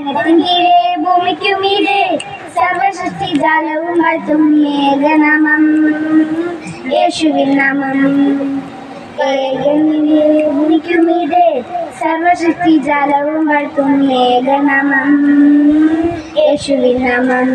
ത്തിൻകീഴേ ഭൂമിക്കുമീതെ സർവസൃഷ്ടി ജാലവും വാഴ്ത്തും ഏകനാമം യേശുവിൻ നാമം ഏകനിലെ ഭൂമിക്കുമീതെ സർവസൃഷ്ടി ജാലവും വാഴ്ത്തും ഏകനാമം യേശുവിൻ നാമം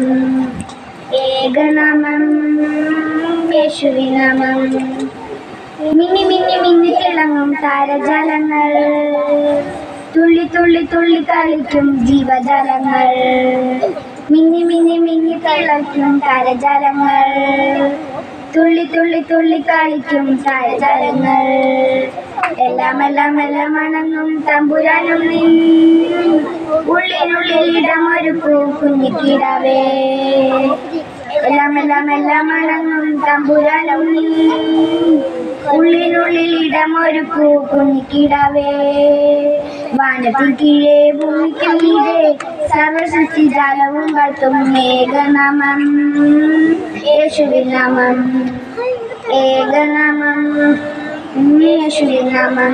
ഏകനാമം യേശുവിൻ നാമം മിന്നി മിന്നി മിന്നി തിളങ്ങും താരജാലങ്ങൾ തുള്ളി തുള്ളി തുള്ളി കളിക്കും ജീവജാലങ്ങൾ മിന്നി മിന്നി മിന്നി തിളക്കും താരജാലങ്ങൾ തുള്ളി തുള്ളി തുള്ളി കളിക്കും താരജാലങ്ങൾ എല്ലാം എല്ലാം എല്ലാം അണങ്ങും തമ്പുരാനും നീ ഉള്ളിനുള്ളിൽ ഇടമൊരുക്കൂ കുഞ്ഞിക്കിടാവേ എല്ലാം എല്ലാം എല്ലാം അണങ്ങും തമ്പുരാനും നീ ഉള്ളിനുള്ളിൽ ഇടമൊരുക്കൂ കുഞ്ഞിക്കിടാവേ വാനത്തിൽ കീഴേ ഭൂമിക്ക് മീതെ സർവസൃഷ്ടി ജാലവും വാഴ്ത്തും ഏകനാമം യേശുവിൻ നാമം ഏകനാമം യേശുവിൻ നാമം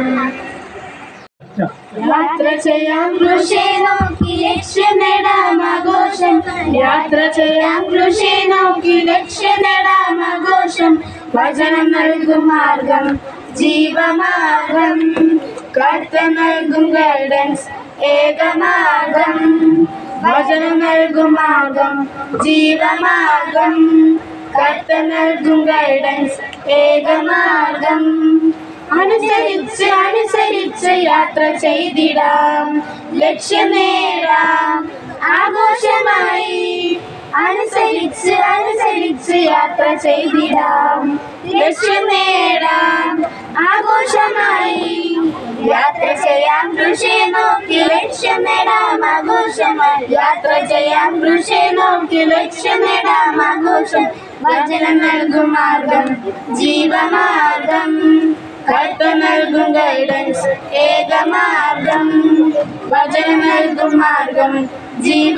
യാത്ര ചെയ്യാം കൃഷി നോക്കി ലക്ഷ്യം നേടാം ആഘോഷം യാത്ര ചെയ്യാം കൃഷി നോക്കി ലക്ഷ്യം നേടാം ആഘോഷം വചനം നൽകും മാർഗം ജീവമാർഗം കർത്ത നൽകും ഗൈഡൻസ് ഏകമാർഗം വചനം നൽകും മാർഗം ജീവമാർഗം കർത്ത നൽകും ഗൈഡൻസ് ഏകമാർഗം അനുസരിച്ച് അനുസരിച്ച് യാത്ര ചെയ്തിടാം ലക്ഷ്യം നേടാം ആഘോഷമായി അനുസരിച്ച് അനുസരിച്ച് യാത്ര ചെയ്തിടാം ലക്ഷ്യം നേടാം ആഘോഷമായി യാത്ര ചെയ്യാം കൃഷി നോക്കി ലക്ഷ്യം നേടാം ആഘോഷമായി യാത്ര ചെയ്യാം കൃഷി നോക്കി ലക്ഷ്യം നേടാം ആഘോഷം വചനം നൽകും മാർഗം ജീവമാർഗം കർത്ത നൽകും ഗൈഡൻസ് ഏകമാർഗം വചനം നൽകും മാർഗം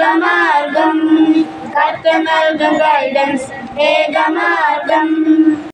ജീവമാർഗം കർത്ത നൽകും ഗൈഡൻസ് ഏകമാർഗം